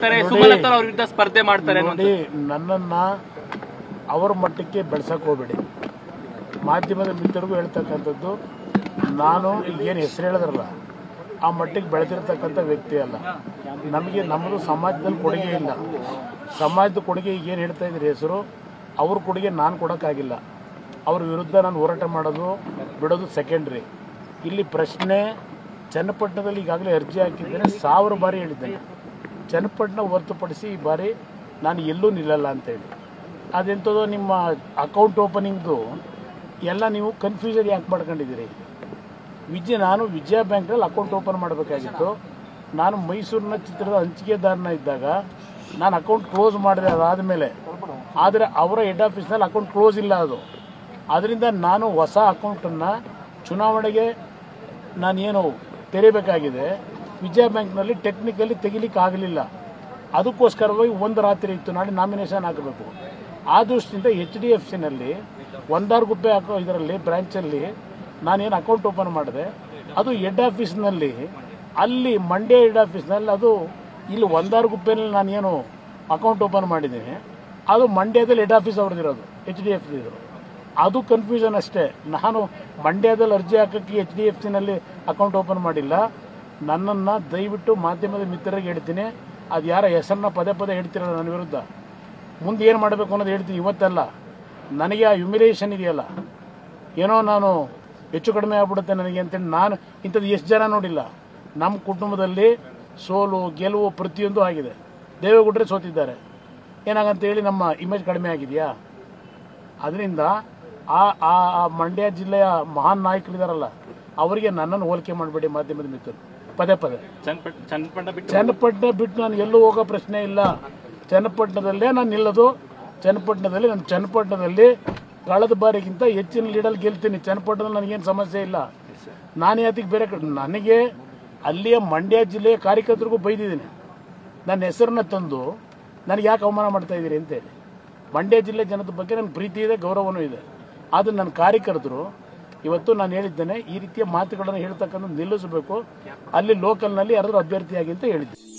ಆಗ್ತಾರೆ ಸುಮಲತಾ ಅವ್ರ ವಿರುದ್ಧ ಸ್ಪರ್ಧೆ ಮಾಡ್ತಾರೆ ನೋಡಿ ನನ್ನನ್ನ ಅವರ ಮಟ್ಟಕ್ಕೆ ಬೆಳೆಸಕ್ ಹೋಗ್ಬೇಡಿ ಮಾಧ್ಯಮದ ಮಿತ್ರರಿಗೂ ಹೇಳ್ತಕ್ಕಂಥದ್ದು ನಾನು ಏನು ಹೆಸರು ಹೇಳಿದ್ರಲ್ಲ ಆ ಮಟ್ಟಿಗೆ ಬೆಳೆದಿರ್ತಕ್ಕಂಥ ವ್ಯಕ್ತಿ ಅಲ್ಲ ನಮಗೆ ನಮ್ಮದು ಸಮಾಜದಲ್ಲಿ ಕೊಡುಗೆ ಇಲ್ಲ ಸಮಾಜದ ಕೊಡುಗೆ ಈಗ ಏನು ಹೇಳ್ತಾ ಇದ್ರಿ ಹೆಸರು ಅವ್ರ ಕೊಡುಗೆ ನಾನು ಕೊಡೋಕ್ಕಾಗಿಲ್ಲ ಅವ್ರ ವಿರುದ್ಧ ನಾನು ಹೋರಾಟ ಮಾಡೋದು ಬಿಡೋದು ಸೆಕೆಂಡ್ರಿ ಇಲ್ಲಿ ಪ್ರಶ್ನೆ ಚನ್ನಪಟ್ಟಣದಲ್ಲಿ ಈಗಾಗಲೇ ಅರ್ಜಿ ಹಾಕಿದ್ದೇನೆ ಸಾವಿರ ಬಾರಿ ಹೇಳಿದ್ದೇನೆ ಚನ್ನಪಟ್ಟಣ ಹೊರತುಪಡಿಸಿ ಈ ಬಾರಿ ನಾನು ಎಲ್ಲೂ ನಿಲ್ಲಲ್ಲ ಅಂತೇಳಿ ಅದೆಂಥದ್ದು ನಿಮ್ಮ ಅಕೌಂಟ್ ಓಪನಿಂಗ್ದು ಎಲ್ಲ ನೀವು ಕನ್ಫ್ಯೂಷನ್ ಯಾಕೆ ಮಾಡ್ಕೊಂಡಿದ್ದೀರಿ ವಿಜಯ ನಾನು ವಿಜಯ ಬ್ಯಾಂಕ್ನಲ್ಲಿ ಅಕೌಂಟ್ ಓಪನ್ ಮಾಡಬೇಕಾಗಿತ್ತು ನಾನು ಮೈಸೂರಿನ ಚಿತ್ರದ ಹಂಚಿಕೆದಾರನ ಇದ್ದಾಗ ನಾನು ಅಕೌಂಟ್ ಕ್ಲೋಸ್ ಮಾಡಿದೆ ಅದಾದಮೇಲೆ ಆದರೆ ಅವರ ಹೆಡ್ ಆಫೀಸ್ನಲ್ಲಿ ಅಕೌಂಟ್ ಕ್ಲೋಸ್ ಇಲ್ಲ ಅದು ಅದರಿಂದ ನಾನು ಹೊಸ ಅಕೌಂಟನ್ನು ಚುನಾವಣೆಗೆ ನಾನೇನು ತೆರಿಬೇಕಾಗಿದೆ ವಿಜಯ ಬ್ಯಾಂಕ್ನಲ್ಲಿ ಟೆಕ್ನಿಕಲಿ ತೆಗಿಲಿಕ್ಕೆ ಆಗಲಿಲ್ಲ ಅದಕ್ಕೋಸ್ಕರವಾಗಿ ಒಂದು ರಾತ್ರಿ ಇತ್ತು ನಾಳೆ ನಾಮಿನೇಷನ್ ಹಾಕಬೇಕು ಆ ದೃಷ್ಟಿಯಿಂದ ಎಚ್ ಡಿ ಎಫ್ ಸಿನಲ್ಲಿ ಒಂದಾರು ಗುಪ್ಪೆ ಹಾಕೋ ಇದರಲ್ಲಿ ಬ್ರಾಂಚಲ್ಲಿ ನಾನೇನು ಅಕೌಂಟ್ ಓಪನ್ ಮಾಡಿದೆ ಅದು ಹೆಡ್ ಆಫೀಸ್ನಲ್ಲಿ ಅಲ್ಲಿ ಮಂಡ್ಯ ಹೆಡ್ ಆಫೀಸ್ನಲ್ಲಿ ಅದು ಇಲ್ಲಿ ಒಂದಾರು ಗುಪ್ಪೆನಲ್ಲಿ ನಾನೇನು ಅಕೌಂಟ್ ಓಪನ್ ಮಾಡಿದ್ದೀನಿ ಅದು ಮಂಡ್ಯದಲ್ಲಿ ಹೆಡ್ ಆಫೀಸ್ ಅವ್ರದ್ದಿರೋದು ಎಚ್ ಡಿ ಎಫ್ ಇದ್ರು ಅದು ಕನ್ಫ್ಯೂಷನ್ ಅಷ್ಟೇ ನಾನು ಮಂಡ್ಯದಲ್ಲಿ ಅರ್ಜಿ ಹಾಕಕ್ಕೆ ಎಚ್ ಡಿ ಎಫ್ ಸಿನಲ್ಲಿ ಅಕೌಂಟ್ ಓಪನ್ ಮಾಡಿಲ್ಲ ನನ್ನನ್ನು ದಯವಿಟ್ಟು ಮಾಧ್ಯಮದ ಮಿತ್ರರಿಗೆ ಹೇಳ್ತೀನಿ ಅದು ಯಾರ ಹೆಸರನ್ನ ಪದೇ ಪದೇ ಹೇಳ್ತಿರಲ್ಲ ನನ್ನ ವಿರುದ್ಧ ಮುಂದೆ ಏನು ಮಾಡಬೇಕು ಅನ್ನೋದು ಹೇಳ್ತೀನಿ ಇವತ್ತಲ್ಲ ನನಗೆ ಆ ಹ್ಯುಮಿಲೇಷನ್ ಇದೆಯಲ್ಲ ಏನೋ ನಾನು ಹೆಚ್ಚು ಕಡಿಮೆ ಆಗ್ಬಿಡುತ್ತೆ ನನಗೆ ಅಂತೇಳಿ ನಾನು ಇಂಥದ್ದು ಎಷ್ಟು ಜನ ನೋಡಿಲ್ಲ ನಮ್ಮ ಕುಟುಂಬದಲ್ಲಿ ಸೋಲು ಗೆಲುವು ಪ್ರತಿಯೊಂದು ಆಗಿದೆ ದೇವೇಗೌಡರೇ ಸೋತಿದ್ದಾರೆ ಏನಾಗಂತ ಹೇಳಿ ನಮ್ಮ ಇಮೇಜ್ ಕಡಿಮೆ ಆಗಿದೆಯಾ ಅದರಿಂದ ಆ ಆ ಆ ಮಂಡ್ಯ ಜಿಲ್ಲೆಯ ಮಹಾನ್ ನಾಯಕರಿದಾರಲ್ಲ ಅವರಿಗೆ ನನ್ನನ್ನು ಹೋಲಿಕೆ ಮಾಡಬೇಡಿ ಮಾಧ್ಯಮದ ಮಿತ್ರರು ಪದೇ ಪದೇ ಚನ್ನಪಟ್ಟ ಚನ್ನಪಟ್ಟಣ ಬಿಟ್ಟು ಚನ್ನಪಟ್ಟಣ ಬಿಟ್ಟು ನಾನು ಎಲ್ಲೂ ಹೋಗೋ ಪ್ರಶ್ನೆ ಇಲ್ಲ ಚನ್ನಪಟ್ಟಣದಲ್ಲೇ ನಾನು ನಿಲ್ಲೋದು ಚನ್ನಪಟ್ಟಣದಲ್ಲಿ ನಾನು ಚನ್ನಪಟ್ಟಣದಲ್ಲಿ ಕಳೆದ ಬಾರಿಗಿಂತ ಹೆಚ್ಚಿನ ಲೀಡಲ್ಲಿ ಗೆಲ್ತೀನಿ ಚನ್ನಪಟ್ಟಣದಲ್ಲಿ ನನಗೇನು ಸಮಸ್ಯೆ ಇಲ್ಲ ನಾನು ಯಾತಿಗೆ ಬೇರೆ ಕಡೆ ನನಗೆ ಅಲ್ಲಿಯ ಮಂಡ್ಯ ಜಿಲ್ಲೆಯ ಕಾರ್ಯಕರ್ತರಿಗೂ ಬೈದಿದ್ದೀನಿ ನನ್ನ ಹೆಸರನ್ನ ತಂದು ನನಗೆ ಯಾಕೆ ಅವಮಾನ ಮಾಡ್ತಾ ಇದ್ದೀರಿ ಅಂತೇಳಿ ಮಂಡ್ಯ ಜಿಲ್ಲೆ ಜನದ ಬಗ್ಗೆ ನನ್ನ ಪ್ರೀತಿ ಇದೆ ಗೌರವನೂ ಇದೆ ಆದರೆ ನನ್ನ ಕಾರ್ಯಕರ್ತರು ಇವತ್ತು ನಾನು ಹೇಳಿದ್ದೇನೆ ಈ ರೀತಿಯ ಮಾತುಗಳನ್ನು ಹೇಳ್ತಕ್ಕಂಥ ನಿಲ್ಲಿಸಬೇಕು ಅಲ್ಲಿ ಲೋಕಲ್ನಲ್ಲಿ ಯಾರಾದರೂ ಅಭ್ಯರ್ಥಿಯಾಗಿ ಅಂತ ಹೇಳಿದ್ದೆ